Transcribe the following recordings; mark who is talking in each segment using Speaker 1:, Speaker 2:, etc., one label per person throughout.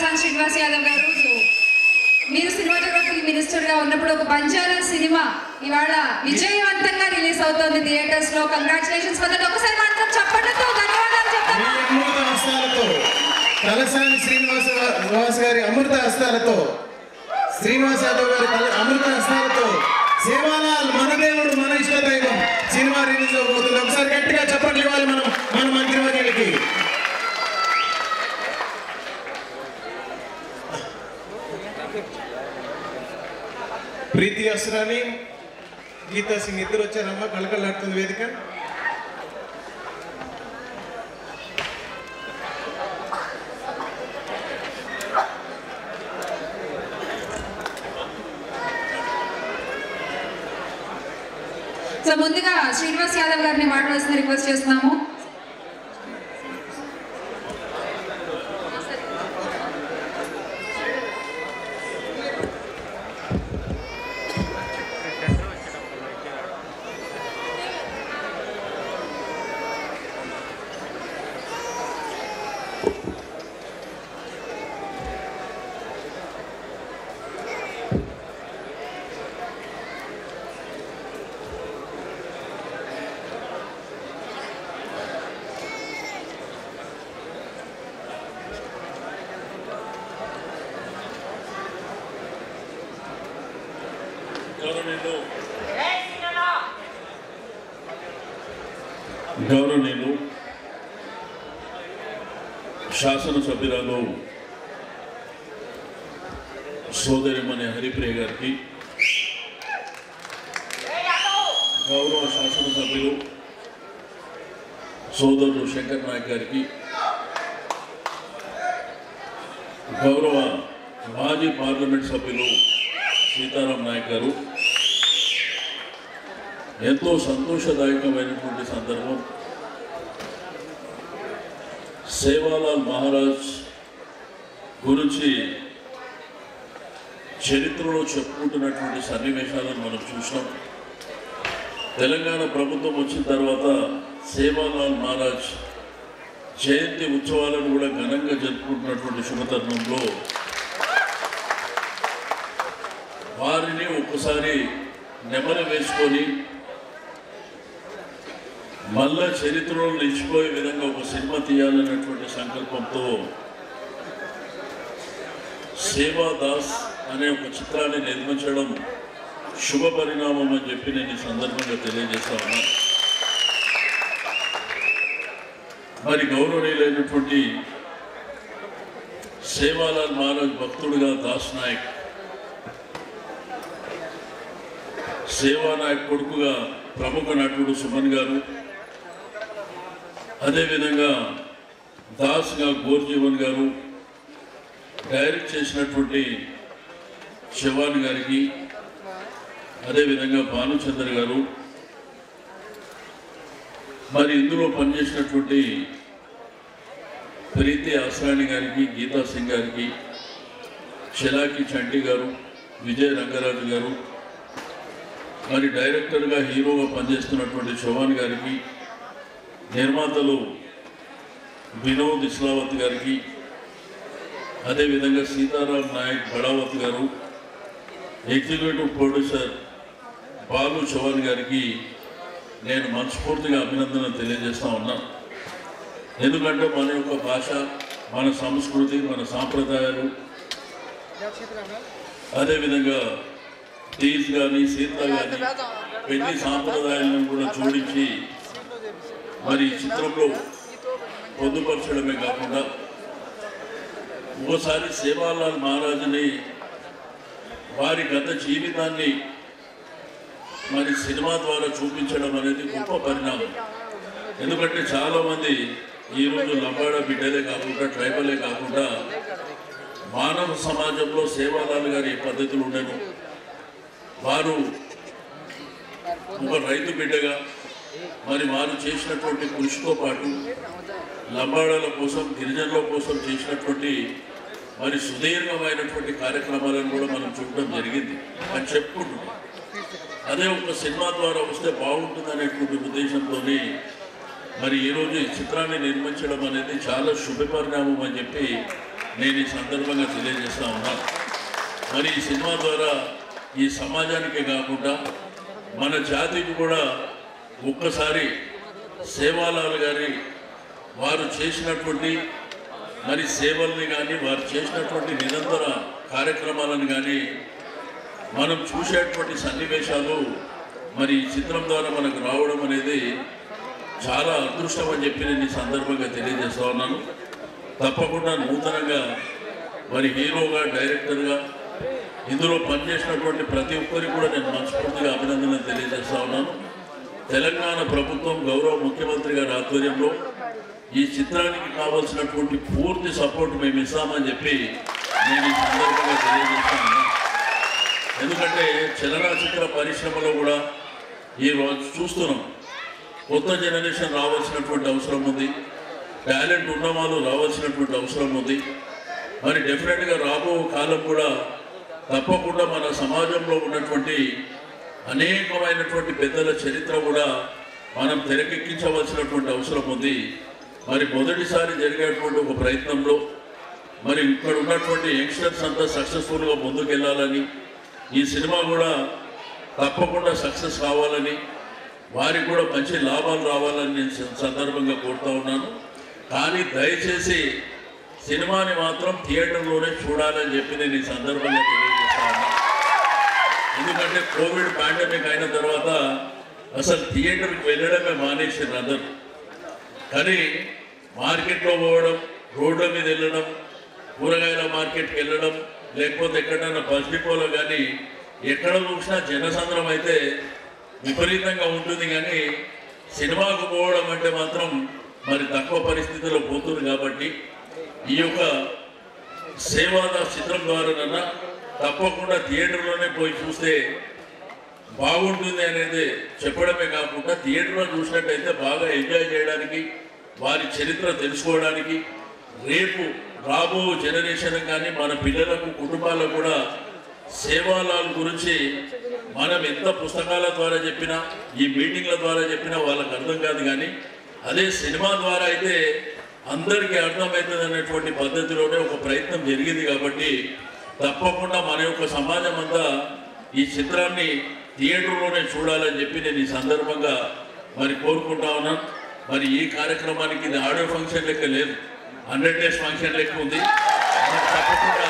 Speaker 1: తలసాని శ్రీనివాస్ యాదవ్ గారు సో మీరు cinematography minister గా ఉన్నప్పుడు ఒక బంజారా సినిమా ఇవాళ విజయవంతంగా రిలీజ్ అవుతోంది థియేటర్స్ లో కంగ్రాచులేషన్స్ వద్దండి ఒకసారి మాత్రం చెప్పడంతో ధన్యవాదాలు
Speaker 2: మీ
Speaker 1: చెప్తాను
Speaker 2: అమృత హస్తాలతో తలసాని శ్రీనివాస నివాస్ గారి అమృత హస్తాలతో శ్రీనివాస్ యాదవ్ గారి తల- అమృత హస్తాలతో సేవాలాల్ మన దేవుడు మన ఇష్ట దైవం సినిమా రిలీజ్ అవబోతుంది ఒకసారి గట్టిగా చప్పట్లు ఇవ్వాలి మనం మన మంత్రివర్యులకి ప్రీతి అస్రాని గీతా సింగ్ ఇద్దరు వచ్చారమ్మా కలకలాడుతుంది వేదిక
Speaker 1: సో ముందుగా శ్రీనివాస్ యాదవ్ గారిని మాట్లాడాల్సిన రిక్వెస్ట్ చేస్తున్నాము
Speaker 3: గౌరవనీయులు గౌరవనీయులు శాసనసభ్యురాలు సోదరిమణి హరిప్రియ గారికి గౌరవ శాసనసభ్యులు సోదరుడు శంకర్ నాయక్ గారికి గౌరవ మాజీ పార్లమెంట్ సభ్యులు సీతారాం నాయక్ గారు ఎంతో సంతోషదాయకమైనటువంటి సందర్భం సేవాలాల్ మహారాజ్ గురించి చరిత్రలో చెప్పుకుంటున్నటువంటి సన్నివేశాలను మనం చూసినాం తెలంగాణ ప్రభుత్వం వచ్చిన తర్వాత సేవాలాల్ మహారాజ్ జయంతి ఉత్సవాలను కూడా ఘనంగా జరుపుకుంటున్నటువంటి శుభతరుణంలో వారిని ఒక్కసారి నెమరు వేసుకొని మళ్ళా చరిత్రలో నిలిచిపోయే విధంగా ఒక సినిమా తీయాలన్నటువంటి సంకల్పంతో సేవాదాస్ అనే ఒక చిత్రాన్ని నిర్మించడం శుభ పరిణామం అని చెప్పి నేను ఈ సందర్భంగా తెలియజేస్తా ఉన్నా మరి గౌరవనీయులైనటువంటి సేవాలాల్ మహారాజ్ భక్తుడుగా దాస్ నాయక్ సేవానాయక్ కొడుకుగా ప్రముఖ నటుడు సుమన్ గారు అదేవిధంగా దాస్గా గోర్జీవన్ గారు డైరెక్ట్ చేసినటువంటి శివాన్ గారికి అదేవిధంగా భానుచంద్ర గారు మరి ఇందులో పనిచేసినటువంటి ప్రీతి ఆసరాణి గారికి గీతా సింగ్ గారికి షెలాకి చంటి గారు విజయ్ రంగరాజు గారు మరి డైరెక్టర్గా హీరోగా పనిచేస్తున్నటువంటి శోభాన్ గారికి నిర్మాతలు వినోద్ ఇస్లావత్ గారికి అదేవిధంగా సీతారాం నాయక్ బడావత్ గారు ఎగ్జిక్యూటివ్ ప్రొడ్యూసర్ బాలు చౌహాన్ గారికి నేను మనస్ఫూర్తిగా అభినందన తెలియజేస్తా ఉన్నా ఎందుకంటే మన యొక్క భాష మన సంస్కృతి మన సాంప్రదాయాలు అదేవిధంగా తీజ్ కానీ సీత కానీ పెళ్లి సాంప్రదాయాలను కూడా జోడించి మరి ఈ చిత్రంలో పొందుపరచడమే కాకుండా ఓసారి సేవాలాల్ మహారాజుని వారి గత జీవితాన్ని మరి సినిమా ద్వారా చూపించడం అనేది గొప్ప పరిణామం ఎందుకంటే చాలా మంది ఈరోజు లంబాడ బిడ్డలే కాకుండా ట్రైబలే కాకుండా మానవ సమాజంలో సేవాలాల్ గారి ఏ పద్ధతులు ఉండను వారు ఒక రైతు బిడ్డగా మరి వారు చేసినటువంటి కృషితో పాటు లంబాడాల కోసం గిరిజనుల కోసం చేసినటువంటి మరి సుదీర్ఘమైనటువంటి కార్యక్రమాలను కూడా మనం చూడడం జరిగింది అని చెప్పుకుంటున్నాం అదే ఒక సినిమా ద్వారా వస్తే బాగుంటుంది అనేటువంటి ఉద్దేశంతో మరి ఈరోజు ఈ చిత్రాన్ని నిర్మించడం అనేది చాలా శుభ పరిణామం అని చెప్పి నేను ఈ సందర్భంగా తెలియజేస్తా ఉన్నాను మరి ఈ సినిమా ద్వారా ఈ సమాజానికే కాకుండా మన జాతికి కూడా ఒక్కసారి సేవాలాల్ గారి వారు చేసినటువంటి మరి సేవల్ని కానీ వారు చేసినటువంటి నిరంతర కార్యక్రమాలను కానీ మనం చూసేటువంటి సన్నివేశాలు మరి ఈ చిత్రం ద్వారా మనకు రావడం అనేది చాలా అదృష్టం అని చెప్పి నేను ఈ సందర్భంగా తెలియజేస్తా ఉన్నాను తప్పకుండా నూతనంగా మరి హీరోగా డైరెక్టర్గా ఇందులో పనిచేసినటువంటి ప్రతి ఒక్కరికి కూడా నేను మనస్ఫూర్తిగా అభినందనలు తెలియజేస్తా ఉన్నాను తెలంగాణ ప్రభుత్వం గౌరవ ముఖ్యమంత్రి గారి ఆధ్వర్యంలో ఈ చిత్రానికి కావాల్సినటువంటి పూర్తి సపోర్ట్ మేము ఇస్తామని చెప్పి నేను ఈ సందర్భంగా తెలియజేస్తా ఉన్నాను ఎందుకంటే చలనచిత్ర పరిశ్రమలో కూడా ఈ రోజు చూస్తున్నాం కొత్త జనరేషన్ రావాల్సినటువంటి అవసరం ఉంది టాలెంట్ ఉన్న వాళ్ళు రావాల్సినటువంటి అవసరం ఉంది మరి డెఫినెట్గా రాబో కాలం కూడా తప్పకుండా మన సమాజంలో ఉన్నటువంటి అనేకమైనటువంటి పెద్దల చరిత్ర కూడా మనం తెరకెక్కించవలసినటువంటి అవసరం ఉంది మరి మొదటిసారి జరిగేటువంటి ఒక ప్రయత్నంలో మరి ఇక్కడ ఉన్నటువంటి యంగ్స్టర్స్ అంతా సక్సెస్ఫుల్గా ముందుకెళ్ళాలని ఈ సినిమా కూడా తప్పకుండా సక్సెస్ కావాలని వారికి కూడా మంచి లాభాలు రావాలని నేను సం- సందర్భంగా కోరుతా ఉన్నాను కానీ దయచేసి సినిమాని మాత్రం థియేటర్లోనే చూడాలని చెప్పి నేను ఈ సందర్భంగా తెలియజేస్తా ఉన్నాను ఎందుకంటే కోవిడ్ పాండమిక్ అయిన తర్వాత అసలు థియేటర్కి వెళ్ళడమే మానేసారు అందరూ కానీ మార్కెట్లో పోవడం రోడ్ల మీద వెళ్ళడం కూరగాయల మార్కెట్కి వెళ్ళడం లేకపోతే ఎక్కడైనా బస్ డిపోలో కానీ ఎక్కడ చూసినా జనసంద్రం అయితే విపరీతంగా ఉంటుంది కానీ సినిమాకు పోవడం అంటే మాత్రం మరి తక్కువ పరిస్థితుల్లో పోతుంది కాబట్టి ఈ యొక్క సేవాద చిత్రం ద్వారానన్నా తప్పకుండా థియేటర్లోనే పోయి చూస్తే బాగుంటుంది అనేది చెప్పడమే కాకుండా థియేటర్లో చూసినట్టయితే బాగా ఎంజాయ్ చేయడానికి వారి చరిత్ర తెలుసుకోవడానికి రేపు రాబో జనరేషన్ కానీ మన పిల్లలకు కుటుంబాలకు కూడా సేవాలాల్ గురించి మనం ఎంత పుస్తకాల ద్వారా చెప్పినా ఈ మీటింగ్ల ద్వారా చెప్పినా వాళ్ళకి అర్థం కాదు కానీ అదే సినిమా ద్వారా అయితే అందరికీ అర్థమవుతుంది అనేటువంటి పద్ధతిలోనే ఒక ప్రయత్నం జరిగింది కాబట్టి తప్పకుండా మన యొక్క సమాజం అంతా ఈ చిత్రాన్ని థియేటర్లోనే చూడాలని చెప్పి నేను ఈ సందర్భంగా మరి కోరుకుంటా ఉన్నాను మరి ఈ కార్యక్రమానికి ఇది ఆడియో ఫంక్షన్ లెక్క లేదు హండ్రెడ్ డేస్ ఫంక్షన్ లెక్క ఉంది మరి తప్పకుండా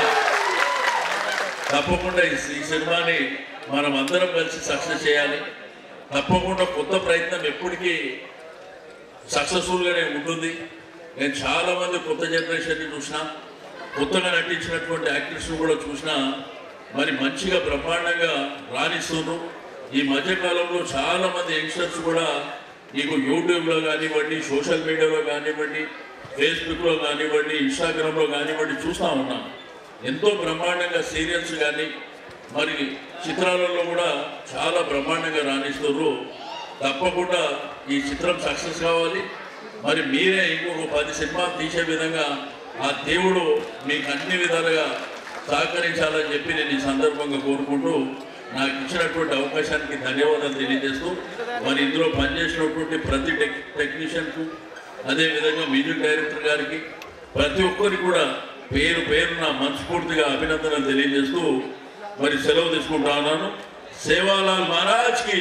Speaker 3: తప్పకుండా ఈ ఈ సినిమాని మనం అందరం కలిసి సక్సెస్ చేయాలి తప్పకుండా కొత్త ప్రయత్నం ఎప్పటికీ సక్సెస్ఫుల్గానే ఉంటుంది నేను చాలా మంది కొత్త జనరేషన్ని చూసిన కొత్తగా నటించినటువంటి యాక్టర్స్ కూడా చూసిన మరి మంచిగా బ్రహ్మాండంగా రాణిస్తున్నారు ఈ మధ్యకాలంలో చాలా మంది యంగ్స్టర్స్ కూడా నీకు యూట్యూబ్లో కానివ్వండి సోషల్ మీడియాలో కానివ్వండి ఫేస్బుక్లో కానివ్వండి ఇన్స్టాగ్రామ్లో కానివ్వండి చూస్తూ ఉన్నాం ఎంతో బ్రహ్మాండంగా సీరియల్స్ కానీ మరి చిత్రాలలో కూడా చాలా బ్రహ్మాండంగా రాణిస్తున్నారు తప్పకుండా ఈ చిత్రం సక్సెస్ కావాలి మరి మీరే ఇంకొక పది సినిమాలు తీసే విధంగా ఆ దేవుడు మీకు అన్ని విధాలుగా సహకరించాలని చెప్పి నేను ఈ సందర్భంగా కోరుకుంటూ నాకు ఇచ్చినటువంటి అవకాశానికి ధన్యవాదాలు తెలియజేస్తూ మరి ఇందులో పనిచేసినటువంటి ప్రతి టెక్ టెక్నీషియన్కు అదేవిధంగా మ్యూజిక్ డైరెక్టర్ గారికి ప్రతి ఒక్కరికి కూడా పేరు పేరున మనస్ఫూర్తిగా అభినందనలు తెలియజేస్తూ మరి సెలవు తీసుకుంటా ఉన్నాను సేవాలాల్ మహారాజ్కి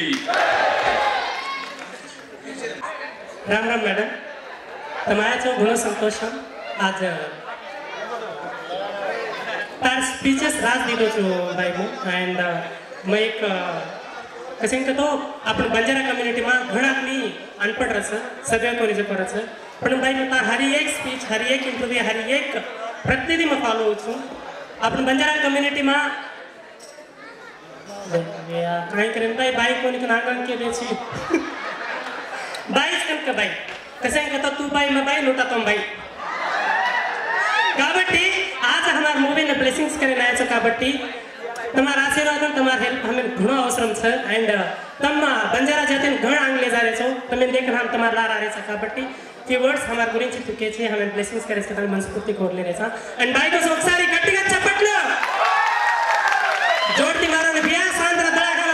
Speaker 4: राम राम मॅडम तर माझ्या घणो संतोष आज तार स्पीचेस राज दिलो छो भाई હું એન્ડ મેં એક કશે કે તો આપણે બંજારા કમ્યુનિટીમાં ઘણાની અનપઢ રહેશે સગळ्या कोणी जे करत पण भाई હું તાર હરી એક સ્પીચ હરી એક ઇન્ટરવ્યુ હરી એક પ્રતિનિધિ માં ફોલો છું આપણે બંજારા કમ્યુનિટીમાં કાંઈ કરીને ભાઈ ભાઈ કોની નાગણ કે દે છે బాయ్స్ కనుక బాయ్ కసాయం కదా తూ బాయ్ మా బాయ్ నూట తొంభై కాబట్టి आज हमार मूवी ने ब्लेसिंग्स करे आए छो కాబట్టి તમારા આશીર્વાદ તમારા હેલ્પ હમે ઘણો અવસરમ છે એન્ડ તમ બંજારા જાતે ઘણ આંગલે જારે છો તમે દેખ हम તમારા લાર આરે છે కాబట్టి ఈ వర్డ్స్ हमार గురించి తుకే છે हमें బ్లెస్సింగ్స్ करे છે మనస్ఫూర్తి కోర్లే రేసా అండ్ బాయ్ కోసం ఒకసారి గట్టిగా చప్పట్లు జోడ్తి మారని బియా సాంద్ర దళాడాల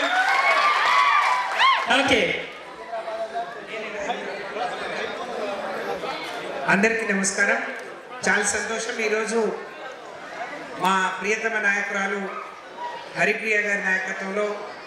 Speaker 4: ఓకే
Speaker 5: అందరికీ నమస్కారం చాలా సంతోషం ఈరోజు మా ప్రియతమ నాయకురాలు హరిప్రియ గారి నాయకత్వంలో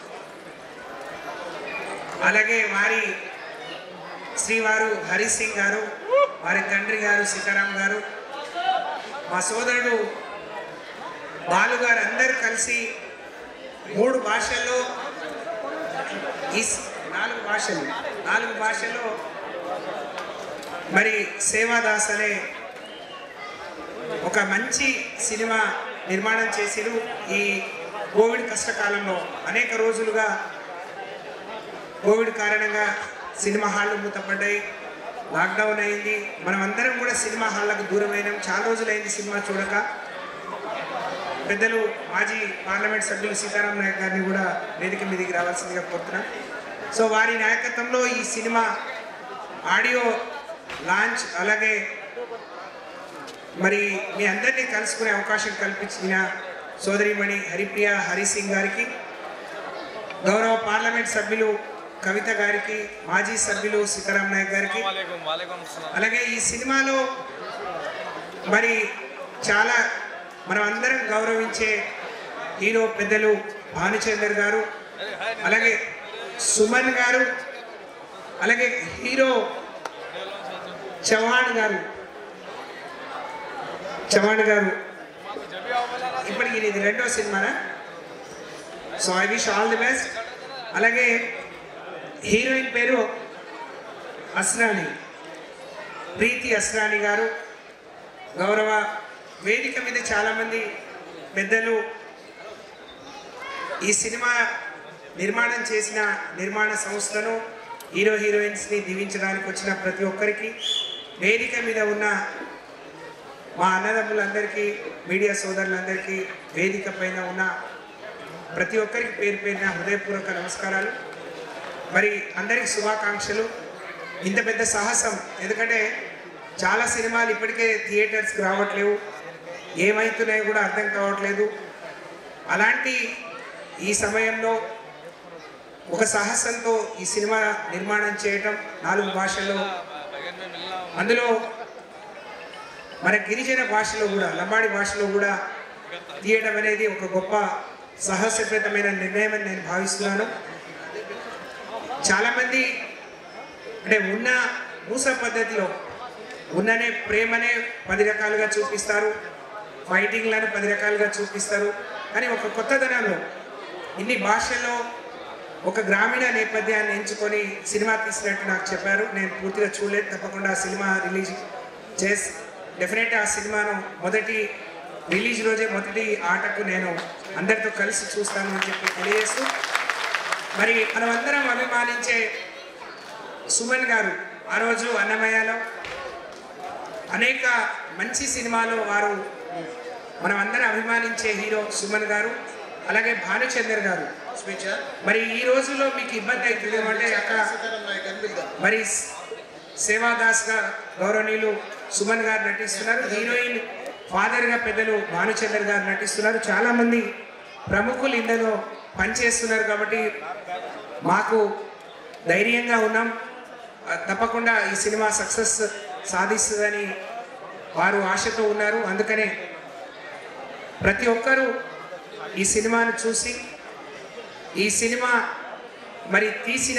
Speaker 5: అలాగే వారి శ్రీవారు హరి సింగ్ గారు వారి తండ్రి గారు సీతారాం గారు మా సోదరుడు బాలు గారు అందరు కలిసి మూడు భాషల్లో ఈ స్- నాలుగు భాషలు నాలుగు భాషల్లో మరి సేవాదాస్ అనే ఒక మంచి సినిమా నిర్మాణం చేసిరు ఈ కోవిడ్ కష్టకాలంలో అనేక రోజులుగా కోవిడ్ కారణంగా సినిమా హాళ్ళు మూతపడ్డాయి లాక్డౌన్ అయింది మనం అందరం కూడా సినిమా హాళ్ళకు దూరమైనాం చాలా రోజులైంది సినిమా చూడక పెద్దలు మాజీ పార్లమెంట్ సభ్యులు సీతారాం నాయక్ గారిని కూడా వేదిక మీదకి రావాల్సిందిగా కోరుతున్నాం సో వారి నాయకత్వంలో ఈ సినిమా ఆడియో లాంచ్ అలాగే మరి మీ అందరినీ కలుసుకునే అవకాశం కల్పించిన సోదరిమణి హరిప్రియ హరి సింగ్ గారికి గౌరవ పార్లమెంట్ సభ్యులు కవిత గారికి మాజీ సభ్యులు సీతారాం నాయక్ గారికి అలాగే ఈ సినిమాలో మరి చాలా మనం అందరం గౌరవించే హీరో పెద్దలు భానుచందర్ గారు అలాగే సుమన్ గారు అలాగే హీరో చౌహాన్ గారు చౌహాన్ గారు ఇప్పటికి ఇది రెండో సినిమానా so I wish all the best అలాగే హీరోయిన్ పేరు అస్రాని ప్రీతి అస్రాని గారు గౌరవ వేదిక మీద చాలామంది పెద్దలు ఈ సినిమా నిర్మాణం చేసిన నిర్మాణ సంస్థను హీరో హీరోయిన్స్ని దీవించడానికి వచ్చిన ప్రతి ఒక్కరికి వేదిక మీద ఉన్న మా అన్నదమ్ములందరికీ మీడియా సోదరులందరికీ వేదిక పైన ఉన్న ప్రతి ఒక్కరికి పేరు పేరున హృదయపూర్వక నమస్కారాలు మరి అందరికి శుభాకాంక్షలు ఇంత పెద్ద సాహసం ఎందుకంటే చాలా సినిమాలు ఇప్పటికే థియేటర్స్కి రావట్లేవు ఏమవుతున్నాయో కూడా అర్థం కావట్లేదు అలాంటి ఈ సమయంలో ఒక సాహసంతో ఈ సినిమా నిర్మాణం చేయటం నాలుగు భాషల్లో అందులో మన గిరిజన భాషలో కూడా లంబాడి భాషలో కూడా తీయడం అనేది ఒక గొప్ప సాహసప్రదమైన నిర్ణయం అని నేను భావిస్తున్నాను చాలామంది అంటే ఉన్న మూస పద్ధతిలో ఉన్ననే ప్రేమనే పది రకాలుగా చూపిస్తారు ఫైటింగ్లను పది రకాలుగా చూపిస్తారు కానీ ఒక కొత్తదనంలో ఇన్ని భాషల్లో ఒక గ్రామీణ నేపథ్యాన్ని ఎంచుకొని సినిమా తీసినట్టు నాకు చెప్పారు నేను పూర్తిగా చూడలేదు తప్పకుండా ఆ సినిమా రిలీజ్ చేసి డెఫినెట్ ఆ సినిమాను మొదటి రిలీజ్ రోజే మొదటి ఆటకు నేను అందరితో కలిసి చూస్తాను అని చెప్పి తెలియజేస్తూ మరి మనమందరం అభిమానించే సుమన్ గారు ఆ రోజు అన్నమయ్యలో అనేక మంచి సినిమాలో వారు మనం అందరం అభిమానించే హీరో సుమన్ గారు అలాగే భానుచందర్ గారు మరి ఈ రోజుల్లో మీకు ఇబ్బంది అవుతుంది అంటే అక్కడ మరి సేవాదాస్ గా గౌరవనీయులు సుమన్ గారు నటిస్తున్నారు హీరోయిన్ ఫాదర్ గా పెద్దలు భానుచందర్ గారు నటిస్తున్నారు చాలా మంది ప్రముఖులు ఇందులో పనిచేస్తున్నారు కాబట్టి మాకు ధైర్యంగా ఉన్నాం ఆ, తప్పకుండా ఈ సినిమా సక్సెస్ సాధిస్తుందని వారు ఆశతో ఉన్నారు అందుకనే ప్రతి ఒక్కరూ ఈ సినిమాను చూసి ఈ సినిమా మరి తీసిన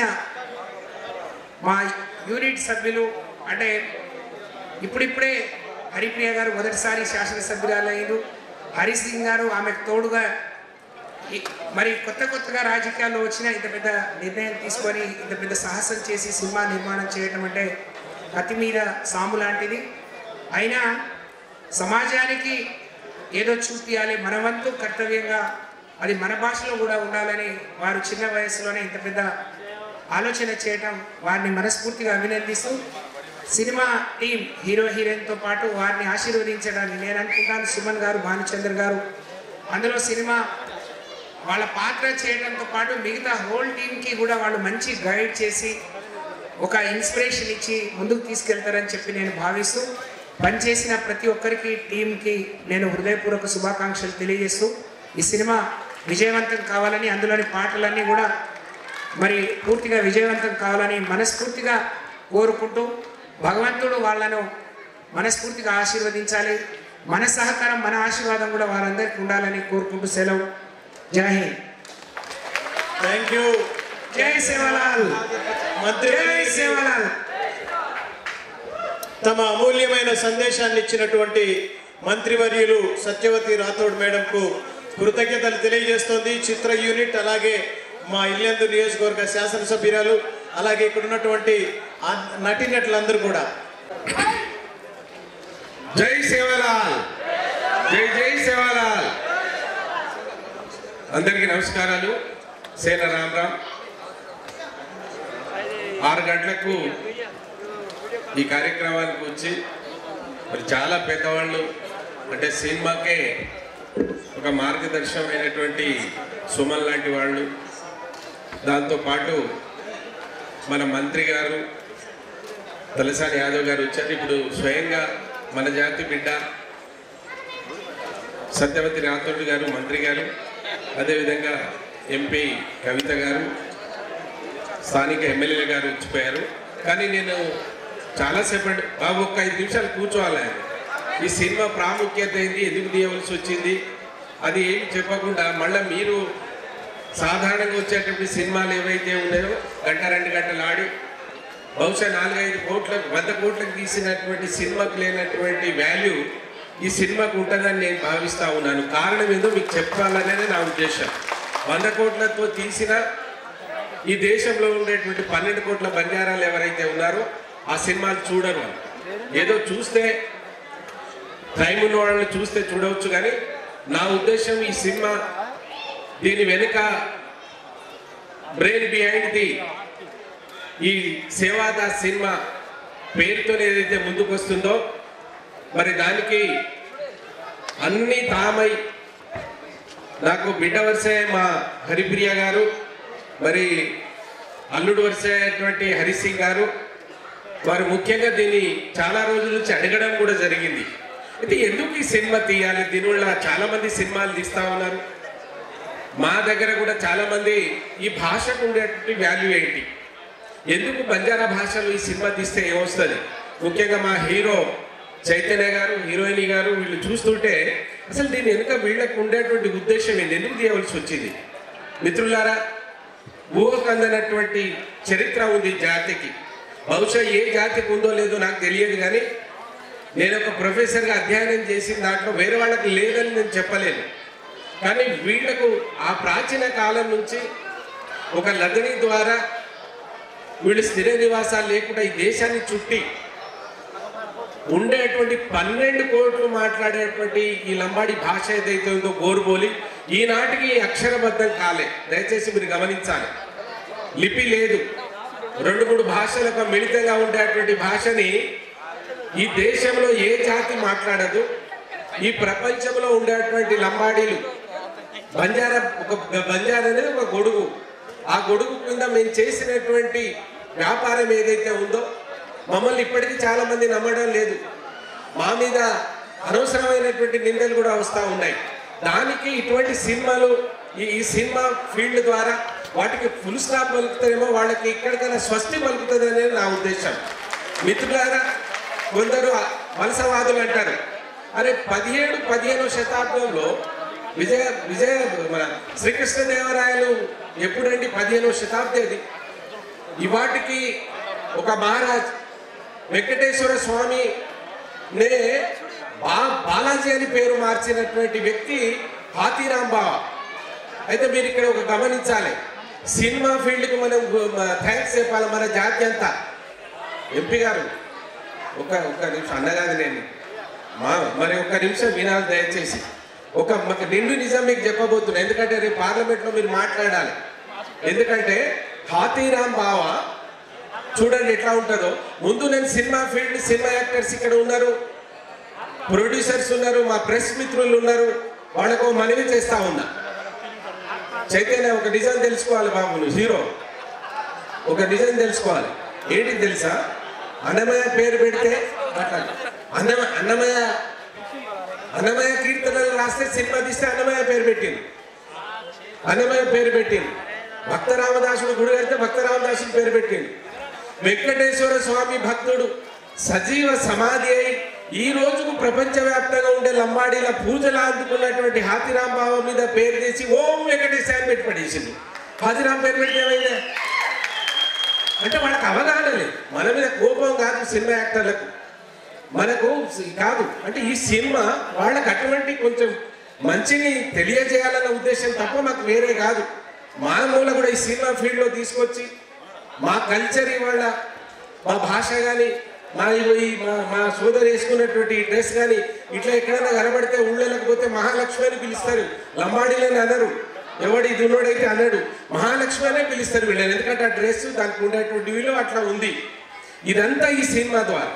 Speaker 5: మా యూనిట్ సభ్యులు అంటే ఇప్పుడిప్పుడే హరిప్రియ గారు మొదటిసారి శాసనసభ్యురాలు అయ్యారు హరి సింగ్ గారు ఆమెకు తోడుగా ఈ- మరి కొత్త కొత్తగా రాజకీయాల్లో వచ్చిన ఇంత పెద్ద నిర్ణయం తీసుకొని ఇంత పెద్ద సాహసం చేసి సినిమా నిర్మాణం చేయటం అంటే కత్తి మీద సాము లాంటిది అయినా సమాజానికి ఏదో చూపియాలి మన వంతు కర్తవ్యంగా అది మన భాషలో కూడా ఉండాలని వారు చిన్న వయసులోనే ఇంత పెద్ద ఆలోచన చేయటం వారిని మనస్ఫూర్తిగా అభినందిస్తూ సినిమా టీం హీరో హీరోయిన్తో పాటు వారిని ఆశీర్వదించడానికి నేను అనుకుంటాను సుమన్ గారు భానుచంద్ర గారు అందులో సినిమా వాళ్ళ పాత్ర చేయడంతో పాటు మిగతా హోల్ టీంకి కూడా వాళ్ళు మంచి గైడ్ చేసి ఒక ఇన్స్పిరేషన్ ఇచ్చి ముందుకు తీసుకెళ్తారని చెప్పి నేను భావిస్తూ పనిచేసిన ప్రతి ఒక్కరికి టీంకి నేను హృదయపూర్వక శుభాకాంక్షలు తెలియజేస్తూ ఈ సినిమా విజయవంతం కావాలని అందులోని పాటలన్నీ కూడా మరి పూర్తిగా విజయవంతం కావాలని మనస్ఫూర్తిగా కోరుకుంటూ భగవంతుడు వాళ్ళను మనస్ఫూర్తిగా ఆశీర్వదించాలి మన సహకారం మన ఆశీర్వాదం కూడా వారందరికీ ఉండాలని కోరుకుంటూ సెలవు జై హింద్
Speaker 2: థ్యాంక్ యూ
Speaker 5: జై సేవలాల్
Speaker 2: మంత్రి
Speaker 5: జై సేవలాల్
Speaker 2: తమ అమూల్యమైన సందేశాన్ని ఇచ్చినటువంటి మంత్రివర్యులు సత్యవతి రాథోడ్ మేడంకు కృతజ్ఞతలు తెలియజేస్తోంది చిత్ర యూనిట్ అలాగే మా ఇల్లెందు నియోజకవర్గ శాసనసభ్యురాలు అలాగే ఇక్కడ ఉన్నటువంటి ఆ నటీనటులందరూ కూడా
Speaker 6: జై సేవలాల్ జై జై సేవలాల్ అందరికీ నమస్కారాలు సేన రామరామ్ ఆరు గంటలకు ఈ కార్యక్రమానికి వచ్చి మరి చాలా పెద్దవాళ్ళు అంటే సినిమాకే ఒక మార్గదర్శకమైనటువంటి సుమన్ లాంటి వాళ్ళు దాంతోపాటు మన మంత్రి గారు తలసాని యాదవ్ గారు వచ్చారు ఇప్పుడు స్వయంగా మన జాతి బిడ్డ సత్యవతి రాథోడ్ గారు మంత్రి గారు అదేవిధంగా ఎంపీ కవిత గారు స్థానిక ఎమ్మెల్యేలు గారు వచ్చిపోయారు కానీ నేను చాలాసేపటి బాబు ఒక్క ఐదు నిమిషాలు కూర్చోవాలి ఆయన. ఈ సినిమా ప్రాముఖ్యత ఏంది ఎందుకు తీయవలసి వచ్చింది అది ఏమి చెప్పకుండా మళ్ళీ మీరు సాధారణంగా వచ్చేటప్పుడు సినిమాలు ఏవైతే ఉన్నాయో గంట రెండు గంటలు ఆడి బహుశా నాలుగైదు కోట్లకు వంద కోట్లకు తీసినటువంటి సినిమాకు లేనటువంటి వాల్యూ ఈ సినిమాకు ఉంటుందని నేను భావిస్తా ఉన్నాను కారణం ఏదో మీకు చెప్పాలనేది నా ఉద్దేశం వంద కోట్లతో తీసిన ఈ దేశంలో ఉండేటువంటి పన్నెండు కోట్ల బంజారాలు ఎవరైతే ఉన్నారో ఆ సినిమాలు చూడరు వాళ్ళు. ఏదో చూస్తే టైం ఉన్న వాళ్ళని చూస్తే చూడవచ్చు కానీ నా ఉద్దేశం ఈ సినిమా దీని వెనుక బ్రెయిన్ బిహైండ్ ది ఈ సేవాదాస్ సినిమా పేరుతో ఏదైతే ముందుకు వస్తుందో మరి దానికి అన్ని తామై నాకు బిడ్డ వరుసే మా హరిప్రియ గారు మరి అల్లుడు వరుసైనటువంటి హరి సింగ్ గారు వారు ముఖ్యంగా దీన్ని చాలా రోజుల నుంచి అడగడం కూడా జరిగింది అయితే ఎందుకు ఈ సినిమా తీయాలి దీనివల్ల చాలా మంది సినిమాలు తీస్తా ఉన్నారు మా దగ్గర కూడా చాలా మంది ఈ భాషకు ఉండేటువంటి వాల్యూ ఏంటి ఎందుకు బంజారా భాషలో ఈ సినిమా తీస్తే ఏమొస్తుంది ముఖ్యంగా మా హీరో చైతన్య గారు హీరోయిన్ గారు వీళ్ళు చూస్తుంటే అసలు దీని వెనుక వీళ్ళకు ఉండేటువంటి ఉద్దేశం ఏంటి ఎందుకు తీయవలసి వచ్చింది మిత్రులారా ఊహకు అందనటువంటి చరిత్ర ఉంది ఈ జాతికి బహుశా ఏ జాతికి ఉందో లేదో నాకు తెలియదు కానీ నేను ఒక ప్రొఫెసర్గా అధ్యయనం చేసిన దాంట్లో వేరే వాళ్ళకి లేదని నేను చెప్పలేను కానీ వీళ్లకు ఆ ప్రాచీన కాలం నుంచి ఒక లగని ద్వారా వీళ్ళు స్థిర నివాసాలు లేకుండా ఈ దేశాన్ని చుట్టి ఉండేటువంటి పన్నెండు కోట్లు మాట్లాడేటువంటి ఈ లంబాడి భాష ఏదైతే ఉందో గోరుబోలి ఈనాటికి అక్షరబద్ధం కాలే దయచేసి మీరు గమనించాలి లిపి లేదు రెండు మూడు భాషలకు మిళితంగా ఉండేటువంటి భాషని ఈ దేశంలో ఏ జాతి మాట్లాడదు ఈ ప్రపంచంలో ఉండేటువంటి లంబాడీలు బంజారా ఒక బంజారా అనేది ఒక గొడుగు ఆ గొడుగు కింద మేము చేసినటువంటి వ్యాపారం ఏదైతే ఉందో మమ్మల్ని ఇప్పటికీ చాలా మంది నమ్మడం లేదు మా మీద అనవసరమైనటువంటి నిందలు కూడా వస్తూ ఉన్నాయి దానికి ఇటువంటి సినిమాలు ఈ ఈ సినిమా ఫీల్డ్ ద్వారా వాటికి ఫుల్ స్టాప్ పలుకుతారేమో వాళ్ళకి ఇక్కడికైనా స్వస్తి పలుకుతుంది అనేది నా ఉద్దేశం మిత్రులారా కొందరు వలసవాదులు అంటారు అరే పదిహేడు పదిహేను శతాబ్దంలో విజయ విజయ మన శ్రీకృష్ణదేవరాయలు ఎప్పుడండి పదిహేనవ శతాబ్ది అది ఇవాటికి ఒక మహారాజ్ వెంకటేశ్వర స్వామి నే బా బాలాజీ అని పేరు మార్చినటువంటి వ్యక్తి హాతీరాం బావ అయితే మీరు ఇక్కడ ఒక గమనించాలి సినిమా ఫీల్డ్కి మనం థ్యాంక్స్ చెప్పాలి మన జాతి అంతా ఎంపీ గారు ఒక ఒక్క నిమిషం అన్నగాది నేను మా మరి ఒక్క నిమిషం వినాలి దయచేసి ఒక ఒక నిండు నిజం మీకు చెప్పబోతున్నా ఎందుకంటే రేపు పార్లమెంట్లో మీరు మాట్లాడాలి ఎందుకంటే హాతీరామ్ బావ చూడండి ఎట్లా ఉంటుందో ముందు నేను సినిమా ఫీల్డ్ సినిమా యాక్టర్స్ ఇక్కడ ఉన్నారు ప్రొడ్యూసర్స్ ఉన్నారు మా ప్రెస్ మిత్రులు ఉన్నారు వాళ్ళకు మనవి చేస్తా ఉన్నా చైతన్య ఒక నిజం తెలుసుకోవాలి బాబు నువ్వు హీరో ఒక నిజం తెలుసుకోవాలి ఏంటి తెలుసా అన్నమయ్య పేరు పెడితే మాట్లాడు అన్నమ అన్నమయ్య అన్నమయ్య కీర్తనలు రాస్తే సినిమా తీస్తే అన్నమయ్య పేరు పెట్టింది అన్నమయ్య పేరు పెట్టింది భక్త రామదాసుడు గుడి కడితే భక్త రామదాసుడు పేరు పెట్టింది వెంకటేశ్వర స్వామి భక్తుడు సజీవ సమాధి అయి ఈ రోజుకు ప్రపంచవ్యాప్తంగా ఉండే లంబాడీల పూజలు అందుకున్నటువంటి హాతిరాం బాబా మీద పేరు చేసి ఓం వెంకటేశ్ అని పెట్టి పడేసింది హాతిరాం పేరు పెడితే ఏమైంది అంటే వాళ్ళకి అవగాహన లేదు మన మీద కోపం కాదు సినిమా యాక్టర్లకు మనకు సి- కాదు అంటే ఈ సినిమా వాళ్ళకి అటువంటి కొంచెం మంచిని తెలియజేయాలన్న ఉద్దేశం తప్ప మాకు వేరే కాదు మానవులు కూడా ఈ సినిమా ఫీల్డ్లో తీసుకొచ్చి మా కల్చర్ ఇవాళ మా భాష కానీ మా ఇవి- ఈ మా మా సోదరు వేసుకున్నటువంటి డ్రెస్ కానీ ఇట్లా ఎక్కడైనా కనబడితే ఊళ్ళోకి పోతే మహాలక్ష్మి అని పిలుస్తారు లంబాడీలని అనరు ఎవడి దున్నోడైతే అన్నాడు మహాలక్ష్మి అనే పిలుస్తారు వీళ్ళని ఎందుకంటే ఆ డ్రెస్ దానికి ఉండేటువంటి విలువ అట్లా ఉంది ఇదంతా ఈ సినిమా ద్వారా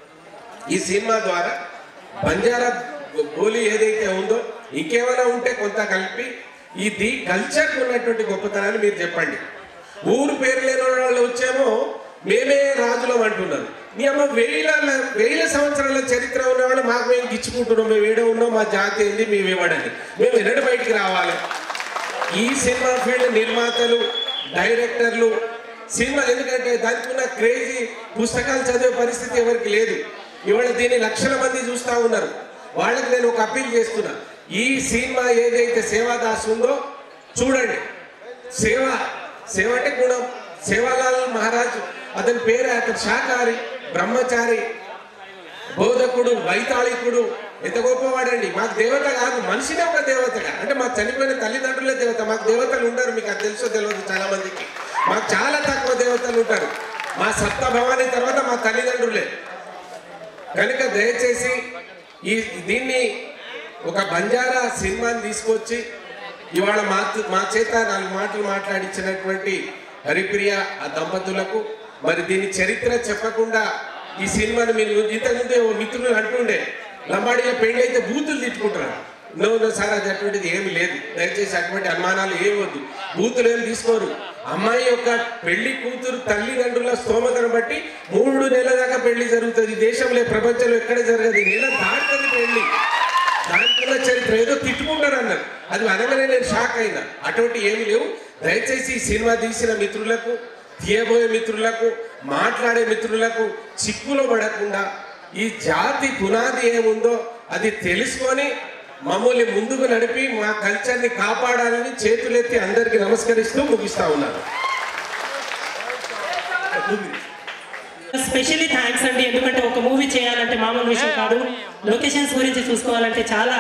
Speaker 6: ఈ సినిమా ద్వారా బంజారా బోలి ఏదైతే ఉందో ఇంకేమైనా ఉంటే కొంత కలిపి ఇది కల్చర్ ఉన్నటువంటి గొప్పతనాన్ని మీరు చెప్పండి ఊరు పేరు లేని వాళ్ళు వచ్చేమో మేమే రాజులం అంటున్నారు మీ అమ్మ వేల వేల సంవత్సరాల చరిత్ర ఉన్నవాళ్ళు మాకు మేము గిచ్చుకుంటున్నాం మేము ఏడో ఉన్నాం మా జాతి ఏంది మేము ఇవ్వడని మేము ఎన్నడూ బయటికి రావాలి ఈ సినిమా ఫీల్డ్ నిర్మాతలు డైరెక్టర్లు సినిమా ఎందుకంటే దానికి ఉన్న క్రేజీ పుస్తకాలు చదివే పరిస్థితి ఎవరికి లేదు ఇవాళ దీన్ని లక్షల మంది చూస్తూ ఉన్నారు వాళ్ళకి నేను ఒక అప్పీల్ చేస్తున్నా ఈ సినిమా ఏదైతే సేవాదాస్ ఉందో చూడండి సేవ సేవ అంటే గుణం సేవాలాల్ మహారాజ్ అతని పేరు అతను శాకాహారి బ్రహ్మచారి బోధకుడు వైతాళికుడు ఎంత గొప్పవాడండి మాకు దేవత కాదు మనిషినే ఒక దేవతగా అంటే మాకు చనిపోయిన తల్లిదండ్రులే దేవత మాకు దేవతలు ఉండరు మీకు అది తెలుసో తెలియదు చాలా మందికి మాకు చాలా తక్కువ దేవతలు ఉంటారు మా సప్త భవాని తర్వాత మా తల్లిదండ్రులే కనుక దయచేసి ఈ దీన్ని ఒక బంజారా సినిమాని తీసుకొచ్చి ఇవాళ మా మా చేత నాలుగు మాటలు మాట్లాడించినటువంటి హరిప్రియ ఆ దంపతులకు మరి దీని చరిత్ర చెప్పకుండా ఈ సినిమాని మీరు ఇంతకుముందే ఓ మిత్రులు అంటుండే లంబాడీలో పెళ్లి అయితే బూతులు తిట్టుకుంటారు నో నో సార్ అది అటువంటిది ఏమి లేదు దయచేసి అటువంటి అనుమానాలు ఏమి వద్దు బూతులు ఏమి తీసుకోరు అమ్మాయి యొక్క పెళ్లి కూతురు తల్లిదండ్రుల స్తోమతను బట్టి మూడు నెలల దాకా పెళ్లి జరుగుతుంది ఈ దేశంలో ప్రపంచంలో ఎక్కడ జరగదు ఈ నెల దాటుతుంది పెళ్లి దాంట్లో చరిత్ర ఏదో తిట్టుకుంటారు అన్నారు అది అనగానే నేను షాక్ అయినా అటువంటి ఏమి లేవు దయచేసి ఈ సినిమా తీసిన మిత్రులకు తీయబోయే మిత్రులకు మాట్లాడే మిత్రులకు చిక్కులో పడకుండా ఈ జాతి పునాది ఏముందో అది తెలుసుకొని మమ్మల్ని ముందుకు నడిపి మా కల్చర్ని కాపాడాలని చేతులెత్తి అందరికీ నమస్కరిస్తూ ముగిస్తా ఉన్నాను
Speaker 4: స్పెషల్లీ థ్యాంక్స్ అండి ఎందుకంటే ఒక మూవీ చేయాలంటే మామూలు విషయం కాదు లొకేషన్స్ గురించి చూసుకోవాలంటే చాలా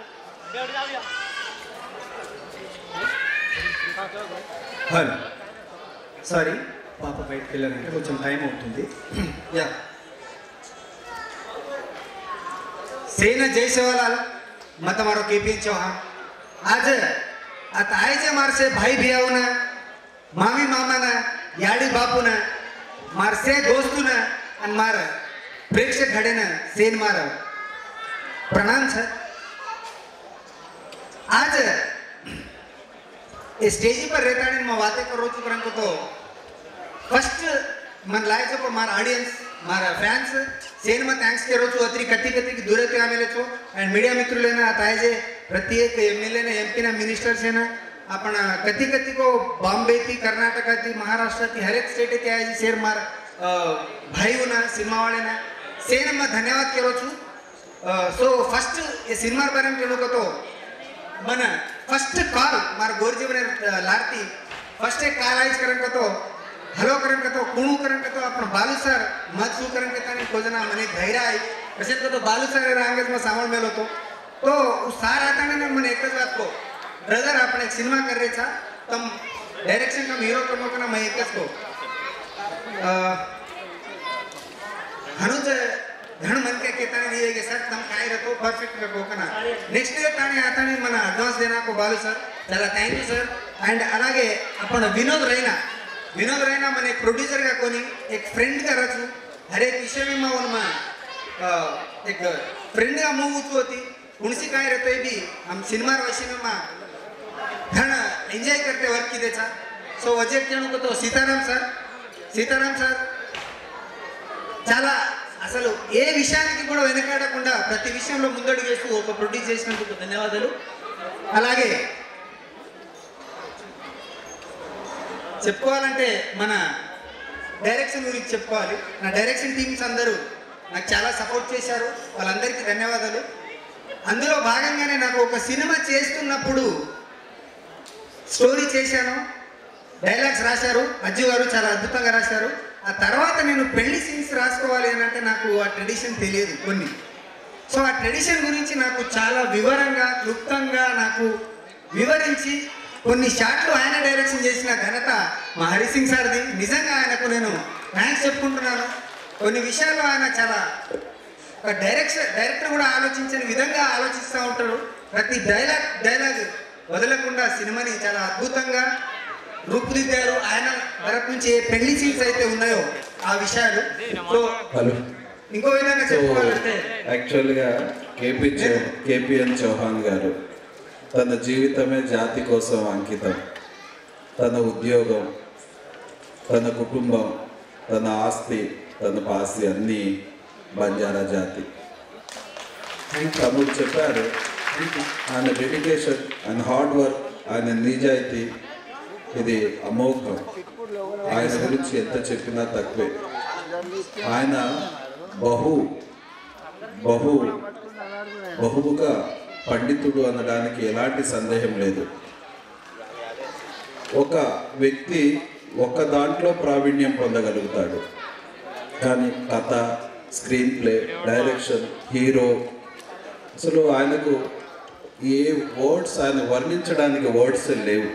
Speaker 7: హలో సారీ పాప బయటకు వెళ్ళారంటే కొంచెం టైం అవుతుంది యా सेना जय सेवालाल मैं તમારો કેપીએન ચૌહાણ આજે આ તાય જે મારસે ભાઈ ભૈયાઓને મામી મામાને યાડી બાપુને મારસે દોસ્તુને અને માર પ્રેક્ષક ઘડેને સેન માર પ્રણામ છે આજ એ સ્ટેજ પર રહેતાણી માં વાતે કરો છું પરંતુ તો ફર્સ્ટ મને લાગે છે કે મારા ઓડિયન્સ મારા ફ્యాన్స్ సేનમાં థ్యాంక్స్ కరో છું અત્રી કતી કતી દૂરેથી આવેલે છો એન્ડ મીડિયા મિત્રો લેના આતા है जे प्रत्येक एमएलए ने एमपी ना मिनिस्टर છે ને આપણા કતી કતી કો બોમ્બે થી કર્ણાટક થી મહારાષ્ટ્ર થી હરેક સ્ટેટ થી આયા છે શેર માર ભાઈઓના સિનેમા વાળાના સેનમાં ધન્યવાદ કરું છું સો ફર્સ્ટ એ સિનેમા બારે કેવું કતો મને ફર્સ્ટ ಕಾಲ್ મારા ગોરજીવને લારતી ફર્સ્ટ એક ಕಾಲ್ આઈજ કરન કતો હલો કરન કતો કુણુ કરન કતો આપણો બાલુ સર મત શું કરન કતાની ખોજના મને ધૈર્ય આવી પછી કતો બાલુ સર એ અંગેજમાં સાવણ મેલો તો તો સાર આતાને ને મને એક જ વાત કહો બ્રધર આપણે એક સિનેમા કરી રહ્યા છા તમ ડાયરેક્શન તમ હીરો કરનો કના मैं एक જ કહો ಹನುಜ ઘણ મન કે કેતાને નહીં કે સર તમ કાય રખો પરફેક્ટ રખો કના నెక్స్ట్ డే తానే అతని మన అడ్వాన్స్ దేనాకు బాలు సార్ చాలా థ్యాంక్ యూ సార్ అండ్ అలాగే అప్పుడు వినోద్ రైనా వినోద్ రైనా మన એક પ્રોડ્યુસરగా કોની એક ફ્રેન્ડగా રચું હરેક વિષયમાં ઓનમાં એક ફ્રેન્ડగా મૂવ ઊતું હતી કુણસી કાંઈ રહેતો એ બી આમ સિનેમા વિષયમાં ઘણા ఎంజాయ్ करते वर्क किदे चा సో వజెట్ జణుకు తో సీతారాం సార్ సీతారాం సార్ చాలా అసలు ఏ విషయానికి కూడా వెనకాడకుండా ప్రతి విషయంలో ముందడుగు వేస్తూ ఒక ప్రొడ్యూస్ చేసినందుకు ధన్యవాదాలు అలాగే చెప్పుకోవాలంటే మన డైరెక్షన్ గురించి చెప్పుకోవాలి నా డైరెక్షన్ టీమ్స్ అందరూ నాకు చాలా సపోర్ట్ చేశారు వాళ్ళందరికీ ధన్యవాదాలు అందులో భాగంగానే నాకు ఒక సినిమా చేస్తున్నప్పుడు స్టోరీ చేశాను డైలాగ్స్ రాశారు అజ్జు గారు చాలా అద్భుతంగా రాశారు ఆ తర్వాత నేను పెళ్లి సీన్స్ రాసుకోవాలి అని అంటే నాకు ఆ ట్రెడిషన్ తెలియదు కొన్ని సో ఆ ట్రెడిషన్ గురించి నాకు చాలా వివరంగా క్లుప్తంగా నాకు వివరించి కొన్ని షాట్లు ఆయన డైరెక్షన్ చేసిన ఘనత మా హరిసింగ్ సార్ది నిజంగా ఆయనకు నేను థ్యాంక్స్ చెప్పుకుంటున్నాను కొన్ని విషయాల్లో ఆయన చాలా ఒక డైరెక్షన్ డైరెక్టర్ కూడా ఆలోచించని విధంగా ఆలోచిస్తూ ఉంటాడు ప్రతి డైలాగ్ డైలాగ్ వదలకుండా సినిమాని చాలా అద్భుతంగా రూపుదిద్దారు ఆయన తరపు నుంచి ఏ పెళ్లి సీన్స్ అయితే ఉన్నాయో ఆ విషయాలు సో
Speaker 8: హలో
Speaker 7: ఇంకో విధంగా
Speaker 8: సో
Speaker 7: చెప్పుకోవాలంటే
Speaker 8: యాక్చువల్గా కేపీ చౌ- కేపీఎన్ చౌహాన్ గారు తన జీవితమే జాతి కోసం అంకితం తన ఉద్యోగం తన కుటుంబం తన ఆస్తి తన పాస్తి అన్నీ బంజారా జాతి తమ్ముడు చెప్పారు ఆయన డెడికేషన్ ఆయన హార్డ్ వర్క్ ఆయన నిజాయితీ ఇది అమోఘం ఆయన గురించి ఎంత చెప్పినా తక్కువే ఆయన బహు బహు బహుముఖ పండితుడు అనడానికి ఎలాంటి సందేహం లేదు ఒక వ్యక్తి ఒక దాంట్లో ప్రావీణ్యం పొందగలుగుతాడు కానీ కథ స్క్రీన్ ప్లే డైరెక్షన్ హీరో అసలు ఆయనకు ఏ వర్డ్స్ ఆయన వర్ణించడానికి వర్డ్స్ లేవు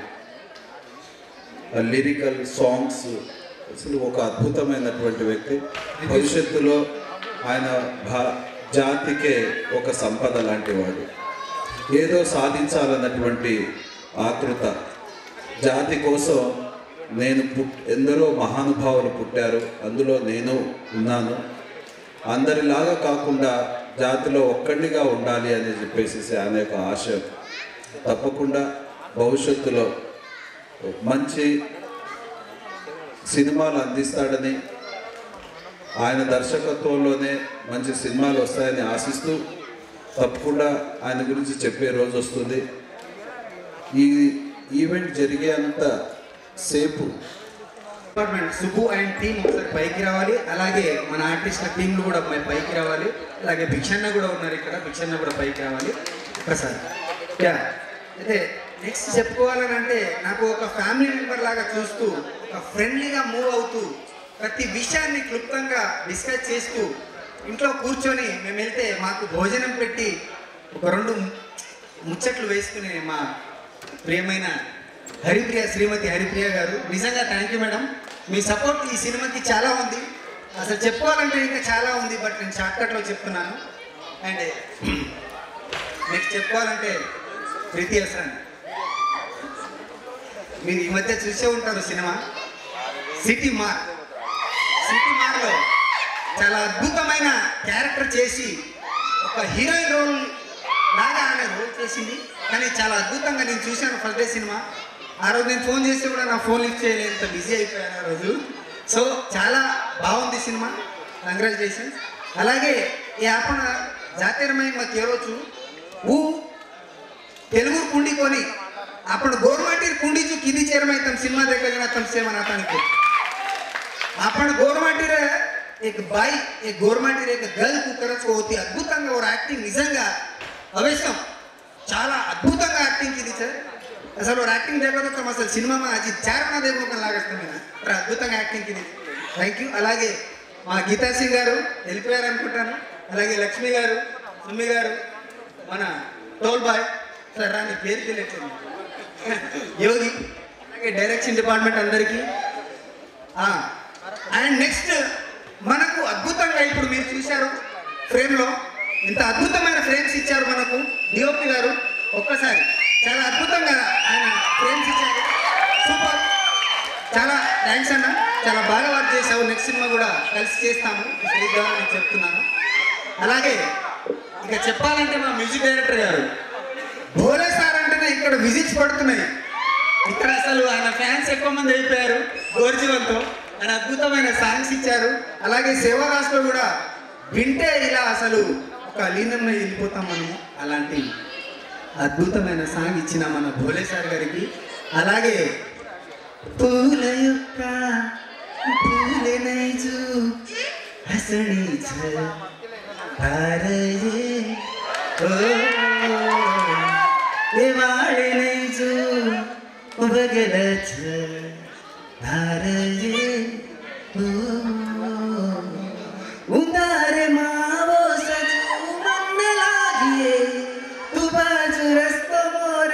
Speaker 8: లిరికల్ సాంగ్స్ అసలు ఒక అద్భుతమైనటువంటి వ్యక్తి భవిష్యత్తులో ఆయన భా జాతికే ఒక సంపద లాంటి వాడు ఏదో సాధించాలన్నటువంటి ఆతృత జాతి కోసం నేను పుట్ ఎందరో మహానుభావులు పుట్టారు అందులో నేను ఉన్నాను అందరిలాగా కాకుండా జాతిలో ఒక్కడిగా ఉండాలి అని చెప్పేసి ఆయన యొక్క ఆశ తప్పకుండా భవిష్యత్తులో మంచి సినిమాలు అందిస్తాడని ఆయన దర్శకత్వంలోనే మంచి సినిమాలు వస్తాయని ఆశిస్తూ తప్పకుండా ఆయన గురించి చెప్పే రోజు వస్తుంది ఈ ఈవెంట్ జరిగేంత సేపు
Speaker 7: డిపార్ట్మెంట్ సుబ్బు అండ్ టీం ఒకసారి పైకి రావాలి అలాగే మన ఆర్టిస్టుల టీంలు కూడా పై- పైకి రావాలి అలాగే భిక్షన్న కూడా ఉన్నారు ఇక్కడ భిక్షన్న కూడా పైకి రావాలి ఒకసారి యా అయితే నెక్స్ట్ చెప్పుకోవాలని అంటే నాకు ఒక ఫ్యామిలీ మెంబర్ లాగా చూస్తూ ఒక ఫ్రెండ్లీగా మూవ్ అవుతూ ప్రతి విషయాన్ని క్లుప్తంగా డిస్కస్ చేస్తూ ఇంట్లో కూర్చొని మేము వెళ్తే మాకు భోజనం పెట్టి ఒక రెండు ముచ్చట్లు వేసుకునే మా ప్రియమైన హరిప్రియ శ్రీమతి హరిప్రియ గారు నిజంగా థ్యాంక్ యూ మేడం మీ సపోర్ట్ ఈ సినిమాకి చాలా ఉంది అసలు చెప్పుకోవాలంటే ఇంకా చాలా ఉంది బట్ నేను షార్ట్కట్లో చెప్తున్నాను అండ్ నెక్స్ట్ చెప్పుకోవాలంటే ప్రీతి అసలు మీరు ఈ మధ్య చూసే ఉంటారు సినిమా సిటీ మార్ సిటీ మార్లో చాలా అద్భుతమైన క్యారెక్టర్ చేసి ఒక హీరోయిన్ రోల్ లాగా ఆమె రోల్ చేసింది కానీ చాలా అద్భుతంగా నేను చూశాను ఫస్ట్ డే సినిమా ఆ రోజు నేను ఫోన్ చేస్తే కూడా నా ఫోన్ లిఫ్ట్ చేయలేంత బిజీ అయిపోయాను ఆ రోజు సో చాలా బాగుంది సినిమా కంగ్రాచులేషన్స్ అలాగే ఈ ఆపణ జాతీయమై మాకు కేవచ్చు ఊ తెలుగు ಕುಂಡಿಕೋನಿ आपण गोरमाटीर कुंडीचू किती चेअरमॅन तम सिनेमा देखा तम सेवन आता निको आपण गोरमाटीर एक बाई एक गोरमाटीर एक గర్ల్ కుక్కరచు होती అద్భుతంగా ఒక యాక్టింగ్ నిజంగా అవశ్యం చాలా అద్భుతంగా యాక్టింగ్ ఇది సార్ అసలు ఒక యాక్టింగ్ లేకపోతే అసలు సినిమా అది చారణ దేవుడు లాగేస్తాం నేను ఒక అద్భుతంగా యాక్టింగ్ ఇది థ్యాంక్ యూ అలాగే మా గీతా సింగ్ గారు వెళ్ళిపోయారు అనుకుంటాను అలాగే లక్ష్మి గారు సుమ్మి గారు మన టోల్ బాయ్ సార్ రాని పేరు తెలియట్లేదు యోగి అలాగే డైరెక్షన్ డిపార్ట్మెంట్ అందరికీ అండ్ నెక్స్ట్ మనకు అద్భుతంగా ఇప్పుడు మీరు చూశారు ఫ్రేమ్లో ఇంత అద్భుతమైన ఫ్రేమ్స్ ఇచ్చారు మనకు డిఓపి గారు ఒక్కసారి చాలా అద్భుతంగా ఆయన ఫ్రేమ్స్ ఇచ్చారు సూపర్ చాలా థ్యాంక్స్ అన్న చాలా బాగా వర్క్ చేసావు నెక్స్ట్ సినిమా కూడా కలిసి చేస్తాము ఈ స్టేజ్ ద్వారా నేను చెప్తున్నాను అలాగే ఇక చెప్పాలంటే మా మ్యూజిక్ డైరెక్టర్ గారు భోలే సార్ అంటేనే ఇక్కడ విజిట్స్ పడుతున్నాయి ఇక్కడ అసలు ఆయన ఫ్యాన్స్ ఎక్కువ మంది అయిపోయారు గోర్జీవంతో ఆయన అద్భుతమైన సాంగ్స్ ఇచ్చారు అలాగే సేవాదాస్లో కూడా వింటే ఇలా అసలు ఒక లీనంలో వెళ్ళిపోతాం మనము అలాంటి అద్భుతమైన సాంగ్ ఇచ్చిన మన భోలే సార్ గారికి అలాగే పూల యొక్క పూలే నైజు हसणीच तारये ओ देवाळे नैजू बगलच तारये ओ उतारे मावो सजू मन लागिये तू बाजू रस्तो मोर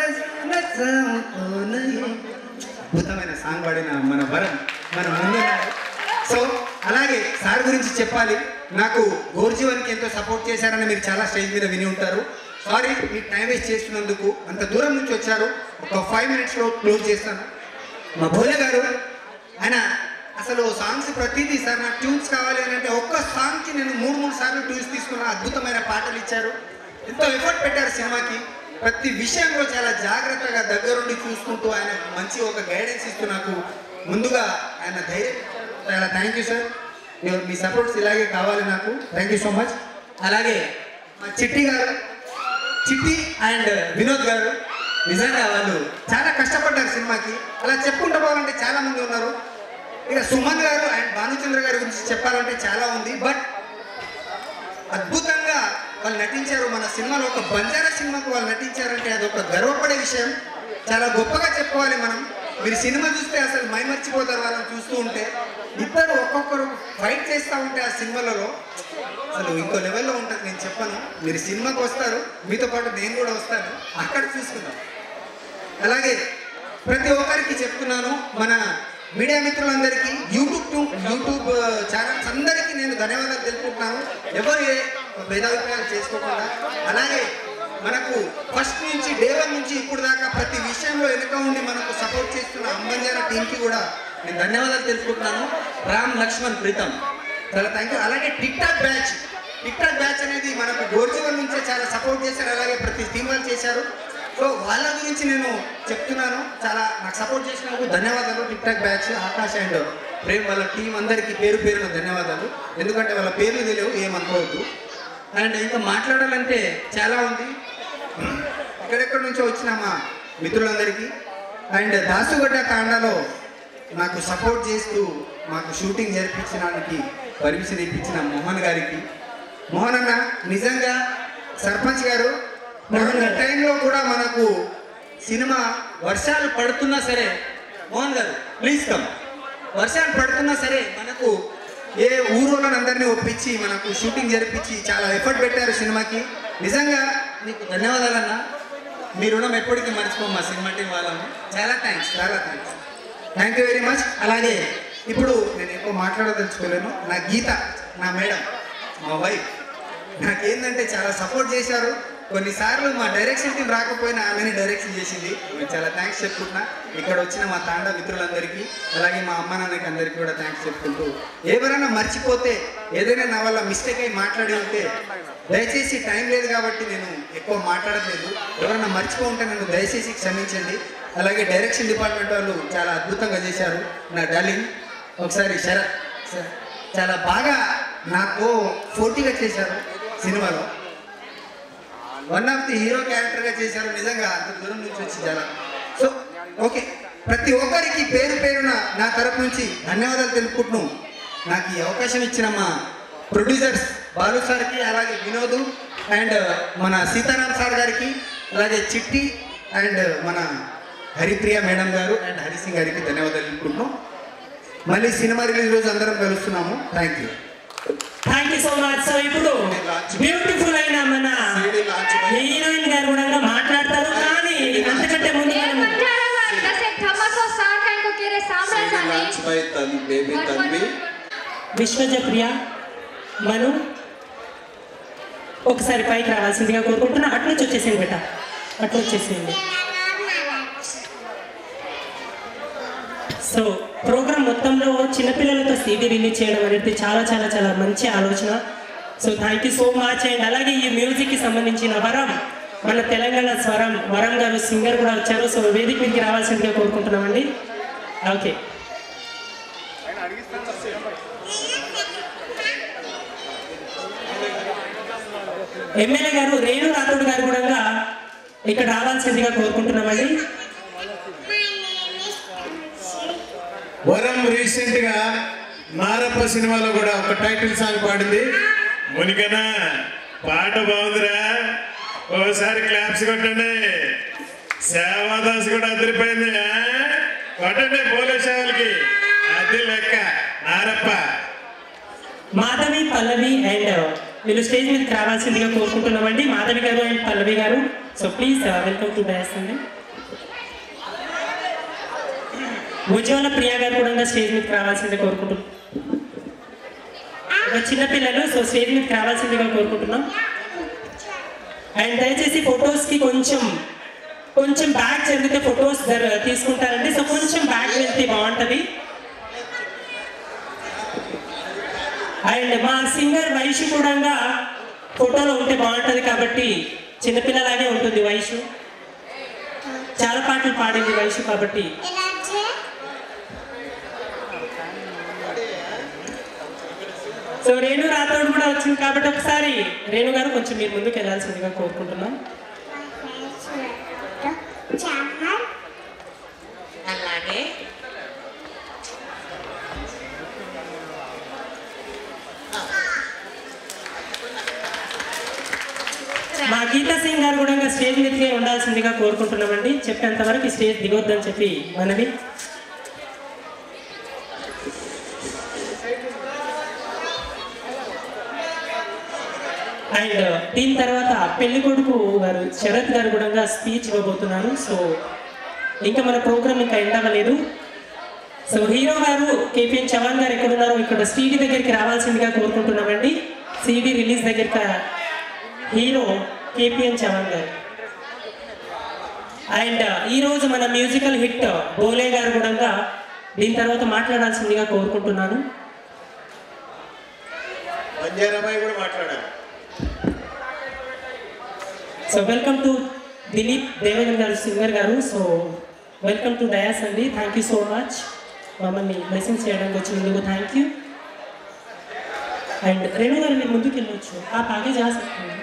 Speaker 7: నచ్చముకోనయే అద్భుతమైన సాంగ్ పాడిన మన వరం మన ముందున్నారు సో అలాగే సార్ గురించి చెప్పాలి నాకు గోర్జీవన్కి ఎంతో సపోర్ట్ చేశారని మీరు చాలా స్టేజ్ మీద విని ఉంటారు సారీ మీకు టైం వేస్ట్ చేస్తున్నందుకు అంత దూరం నుంచి వచ్చారు ఒక ఫైవ్ మినిట్స్లో క్లోజ్ చేస్తాను మా భోలే గారు ఆయన అసలు సాంగ్స్ ప్రతిదీ సార్ నాకు ట్యూన్స్ కావాలి అని అంటే ఒక్క సాంగ్కి నేను మూడు మూడు సార్లు ట్యూన్స్ తీసుకున్న అద్భుతమైన పాటలు ఇచ్చారు ఎంతో ఎఫర్ట్ పెట్టారు సినిమాకి ప్రతి విషయంలో చాలా జాగ్రత్తగా దగ్గరుండి చూసుకుంటూ ఆయన మంచి ఒక గైడెన్స్ ఇస్తూ నాకు ముందుగా ఆయన ధైర్యం చాలా థ్యాంక్ యూ సార్ మీరు మీ సపోర్ట్స్ ఇలాగే కావాలి నాకు థ్యాంక్ యూ సో మచ్ అలాగే మా చిట్టి గారు చిట్టి అండ్ వినోద్ గారు నిజంగా వాళ్ళు చాలా కష్టపడ్డారు సినిమాకి అలా చెప్పుకుంటూ పోవాలంటే చాలా మంది ఉన్నారు ఇక సుమన్ గారు అండ్ భానుచంద్ర గారి గురించి చెప్పాలంటే చాలా ఉంది బట్ అద్భుతంగా వాళ్ళు నటించారు మన సినిమాలో ఒక బంజారా సినిమాకు వాళ్ళు నటించారంటే అది ఒక గర్వపడే విషయం చాలా గొప్పగా చెప్పుకోవాలి మనం మీరు సినిమా చూస్తే అసలు మైమర్చిపోతారు వాళ్ళని చూస్తూ ఉంటే ఇద్దరు ఒక్కొక్కరు ఫైట్ చేస్తూ ఉంటే ఆ సినిమాలలో అసలు ఇంకో లెవెల్లో ఉంటుంది నేను చెప్పను మీరు సినిమాకి వస్తారు మీతో పాటు నేను కూడా వస్తాను అక్కడ చూసుకుందాం అలాగే ప్రతి ఒక్కరికి చెప్తున్నాను మన మీడియా మిత్రులందరికీ యూట్యూబ్ టు- యూట్యూబ్ ఛానల్స్ అందరికీ నేను ధన్యవాదాలు తెలుపుకుంటున్నాను ఎవరు ఏ భేదాభిప్రాయాలు చేసుకోకుండా అలాగే మనకు ఫస్ట్ నుంచి డే వన్ నుంచి ఇప్పుడు దాకా ప్రతి విషయంలో వెనుక ఉండి మనకు సపోర్ట్ చేస్తున్న అంబంజారా టీంకి కూడా నేను ధన్యవాదాలు తెలుపుకుంటున్నాను రామ్ లక్ష్మణ్ ప్రీతం చాలా థ్యాంక్ యూ అలాగే TikTok batch TikTok batch అనేది మనకు గోర్జీవన్ నుంచే చాలా సపోర్ట్ చేశారు అలాగే ప్రతి టీం వాళ్ళు చేశారు సో వాళ్ళ గురించి నేను చెప్తున్నాను చాలా నాకు సపోర్ట్ చేసినందుకు ధన్యవాదాలు TikTok batch Akash and Prem వాళ్ళ టీం అందరికీ పేరు పేరున ధన్యవాదాలు ఎందుకంటే వాళ్ళ పేర్లు తెలియవు ఏమనుకోవద్దు అండ్ ఇంకా మాట్లాడాలంటే చాలా ఉంది ఎక్కడెక్కడి నుంచో వచ్చిన మా మిత్రులందరికీ అండ్ దాసుగడ్డ తాండాలో నాకు సపోర్ట్ చేస్తూ మాకు షూటింగ్ జరిపించడానికి పర్మిషన్ ఇప్పించిన మోహన్ గారికి మోహన్ అన్న నిజంగా సర్పంచ్ గారు కరోనా టైంలో కూడా మనకు సినిమా వర్షాలు పడుతున్నా సరే మోహన్ గారు ప్లీజ్ కమ్ వర్షాలు పడుతున్నా సరే మనకు ఏ ఊరోళ్ళని అందరినీ ఒప్పించి మనకు షూటింగ్ జరిపించి చాలా ఎఫర్ట్ పెట్టారు సినిమాకి నిజంగా మీకు ధన్యవాదాలన్న మీ రుణం ఎప్పటికీ మర్చిపోం మా సినిమా టీం వాళ్ళము చాలా థ్యాంక్స్ చాలా thanks thank you very much అలాగే ఇప్పుడు నేను ఎక్కువ మాట్లాడదలుచుకోలేను నా గీత నా మేడం మా వైఫ్ నాకేందంటే చాలా సపోర్ట్ చేశారు కొన్నిసార్లు మా డైరెక్షన్ టీం రాకపోయినా ఆమెనే డైరెక్షన్ చేసింది మీకు చాలా థ్యాంక్స్ చెప్పుకుంటున్నా ఇక్కడ వచ్చిన మా తాండ మిత్రులందరికీ అలాగే మా అమ్మ నాన్నకి అందరికీ కూడా థ్యాంక్స్ చెప్పుకుంటూ ఎవరైనా మర్చిపోతే ఏదైనా నా వల్ల మిస్టేక్ అయి మాట్లాడి ఉంటే దయచేసి టైం లేదు కాబట్టి నేను ఎక్కువ మాట్లాడట్లేదు ఎవరైనా మర్చిపో ఉంటే నన్ను దయచేసి క్షమించండి అలాగే డైరెక్షన్ డిపార్ట్మెంట్ వాళ్ళు చాలా అద్భుతంగా చేశారు నా డార్లింగ్ ఒకసారి శరత్ సార్ చాలా బాగా నాకు పోటీగా చేశారు సినిమాలో వన్ ఆఫ్ ది హీరో క్యారెక్టర్గా చేశారు నిజంగా అంత దూరం నుంచి వచ్చి చాలా సో ఓకే ప్రతి ఒక్కరికి పేరు పేరున నా తరపు నుంచి ధన్యవాదాలు తెలుపుకుంటున్నాం నాకు ఈ అవకాశం ఇచ్చిన మా ప్రొడ్యూసర్స్ బాలు సార్కి అలాగే వినోద్ అండ్ మన సీతారాం సార్ గారికి అలాగే చిట్టి అండ్ మన హరిప్రియ మేడం గారు అండ్ హరిసింగ్ గారికి ధన్యవాదాలు తెలుపుకుంటున్నాం మళ్ళీ సినిమా రిలీజ్ రోజు అందరం కలుస్తున్నాము thank you
Speaker 4: thank you so much so ఇప్పుడు బ్యూటిఫుల్ అయిన మన హీరోయిన్ గారు కూడా మాట్లాడతారు కానీ అంతకంటే ముందు
Speaker 1: એ
Speaker 4: మనం
Speaker 1: બંજારા વાત કશે થમસો સાર કાંઈ કો કેરે સાંભળે સાને
Speaker 8: లాంచ్ బై తన్ బేబీ తన్వి
Speaker 4: విశ్వజ ప్రియ మను ఒకసారి పైకి రావాల్సిందిగా కోరుకుంటున్నా అటు నుంచి వచ్చేసేయండి బేట అటు వచ్చేసేయండి సో ప్రోగ్రామ్ మొత్తంలో చిన్నపిల్లలతో సీడీ రిలీజ్ చేయడం అనేది చాలా చాలా చాలా మంచి ఆలోచన so thank you so much and అలాగే ఈ మ్యూజిక్కి సంబంధించిన వరం మన తెలంగాణ స్వరం వరం గారు సింగర్ కూడా వచ్చారు సో వేదిక మీదకి రావాల్సిందిగా కోరుకుంటున్నామండి ఓకే ఎమ్మెల్యే గారు రేణు రాథోడ్ గారు కూడా ఇక్కడ రావాల్సిందిగా కోరుకుంటున్నామండి
Speaker 2: వరం రీసెంట్ గా నారప్ప సినిమాలో కూడా ఒక టైటిల్ సాంగ్ పాడింది మునికనా పాట బాగుందిరా ఓసారి క్లాప్స్ కొట్టండి సేవాదాస్ కూడా అదిరిపోయింది ఆ? కొట్టండి పోలీస్ వాళ్ళకి అది లెక్క నారప్ప
Speaker 4: మాధవి పల్లవి అండ్ వీళ్ళు స్టేజ్ మీదకి రావాల్సిందిగా కోరుకుంటున్నామండి Madhavi garu and Pallavi garu so please welcome to dais అండి ఉజ్వల ప్రియా గారు కూడా స్టేజ్ మీదకి రావాల్సిందిగా కోరుకుంటున్నాం ఒక చిన్నపిల్లలు సో స్టేజ్ మీదకి రావాల్సిందిగా కోరుకుంటున్నాం అండ్ దయచేసి ఫొటోస్ కి కొంచెం కొంచెం బ్యాక్ జరిగితే ఫొటోస్ తీసుకుంటారండి సో కొంచెం బ్యాక్ వెళ్తే బాగుంటది అండ్ మా సింగర్ వైషు కూడా ఫోటోలో ఉంటే బాగుంటది కాబట్టి చిన్నపిల్లలాగే ఉంటుంది వైషు చాలా పాటలు పాడింది వైషు కాబట్టి సో రేణు రాథోడ్ కూడా వచ్చింది కాబట్టి ఒకసారి రేణు గారు కొంచెం మీరు ముందుకు వెళ్ళాల్సిందిగా కోరుకుంటున్నాం
Speaker 9: అలాగే
Speaker 4: మా గీతా సింగ్ గారు కూడా స్టేజ్ మీదకే ఉండాల్సిందిగా కోరుకుంటున్నామండి చెప్పేంత వరకు ఈ స్టేజ్ దిగొద్దని చెప్పి మనవి అండ్ దీని తర్వాత పెళ్లి కొడుకు గారు శరత్ గారు కూడా స్పీచ్ ఇవ్వబోతున్నారు సో ఇంకా మన ప్రోగ్రామ్ ఇంకా ఎండ్ అవ్వలేదు so hero garu KPN Chavan garu ఎక్కడున్నారో ఇక్కడ సీడీ దగ్గరికి రావాల్సిందిగా కోరుకుంటున్నామండి సీడీ రిలీజ్ దగ్గరికి hero KPN Chavan garu and ఈ రోజు మన మ్యూజికల్ హిట్ బోలే గారు కూడా దీని తర్వాత మాట్లాడాల్సిందిగా కోరుకుంటున్నాను
Speaker 2: బంజారాబాయి కూడా మాట్లాడారు
Speaker 4: so welcome to Dilip Devendra garu singer garu so welcome to dais అండి థ్యాంక్ యూ సో మచ్ మమ్మల్ని బ్లెస్సింగ్స్ చేయడానికి వచ్చినందుకు థ్యాంక్ యూ అండ్ రేణు గారు మీరు ముందుకు వెళ్ళొచ్చు ఆ ఆगे जा सकते हैं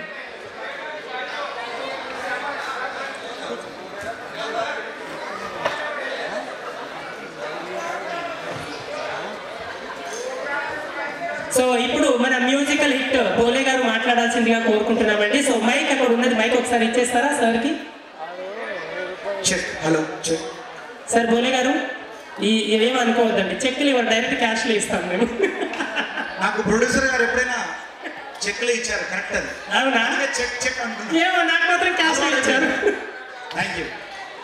Speaker 4: సో ఇప్పుడు మన మ్యూజికల్ హిట్ బోలే గారు మాట్లాడాల్సిందిగా కోరుకుంటున్నామండి సో మైక్ అక్కడ ఉన్నది మైక్ ఒకసారి ఇచ్చేస్తారా సార్కి
Speaker 5: check hello check
Speaker 4: sir Bole garu ఈ ఇవేం అనుకోవద్దండి చెక్లు ఇవ్వండి డైరెక్ట్ క్యాష్లో ఇస్తాం మేము
Speaker 7: నాకు ప్రొడ్యూసర్ గారు ఎప్పుడైనా చెక్లు ఇచ్చారు కరెక్ట్ అది
Speaker 4: అవునా
Speaker 7: అందుకే చెక్ చెక్ అంటున్నా
Speaker 4: ఏమో నాకు మాత్రం క్యాష్లో ఇచ్చారు
Speaker 7: థ్యాంక్ యూ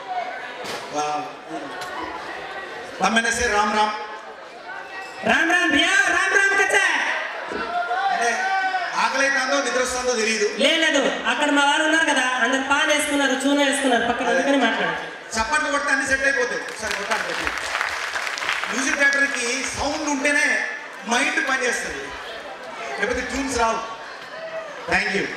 Speaker 7: मैंने से राम राम
Speaker 4: రామ్ రామ్ భయ్యా రామ్ రామ్ కచ్చా
Speaker 7: అంటే ఆకలి అవుతుందో నిద్ర వస్తుందో తెలియదు
Speaker 4: లేదు అక్కడ మా వాళ్ళు ఉన్నారు కదా అందరు పాన్ వేసుకున్నారు చూన వేసుకున్నారు పక్కన అందుకని మాట్లాడారు
Speaker 7: చప్పట్లు కొడితే అన్ని సెట్ అయిపోతాయి ఒకసారి కొట్టాలి పెట్టి మ్యూజిక్ డైరెక్టర్కి సౌండ్ ఉంటేనే మైండ్ పనిచేస్తుంది లేకపోతే ట్యూన్స్ రావు థ్యాంక్ యూ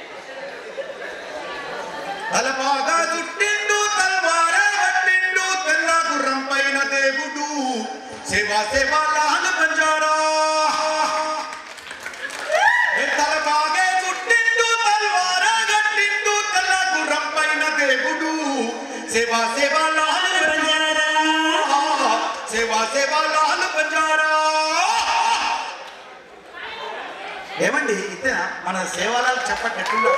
Speaker 7: తలపాగా చుట్టిండు తల్వారే పట్టిండు తెల్ల గుర్రం పైన దేవుడు సేవా సేవా లాల్ పంజారా ఏ తలపాగే చుట్టిండు తల్వారే గట్టిండు తెల్ల గుర్రం పైన దేవుడు సేవా సేవా లాల్ పంజారా సేవా సేవా లాల్ పంజారా ఏమండి ఇతే మన సేవాలాల్ చెప్పట్టు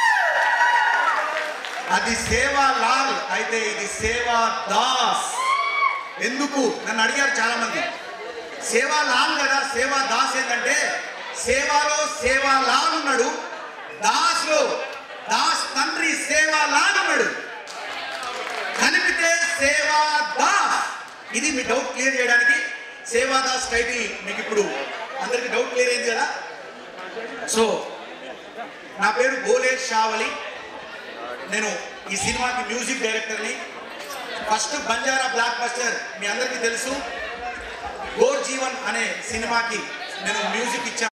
Speaker 7: అది సేవా లాల్ అయితే ఇది సేవా దాస్ ఎందుకు నన్ను అడిగారు చాలా మంది సేవా లాల్ కదా సేవా దాస్ ఏంటంటే సేవాలో సేవా లాల్ ఉన్నాడు దాస్లో దాస్ తండ్రి సేవా లాల్ ఉన్నాడు కలిపితే సేవా దాస్ ఇది మీ డౌట్ క్లియర్ చేయడానికి సేవా దాస్ టైటిల్ మీకు ఇప్పుడు అందరికి డౌట్ క్లియర్ అయింది కదా సో నా పేరు బోలే షావలి నేను ఈ సినిమాకి మ్యూజిక్ డైరెక్టర్ని ఫస్ట్ బంజారా బ్లాక్ బస్టర్ మీ అందరికీ తెలుసు గోర్ జీవన్ అనే సినిమాకి నేను మ్యూజిక్ ఇచ్చాను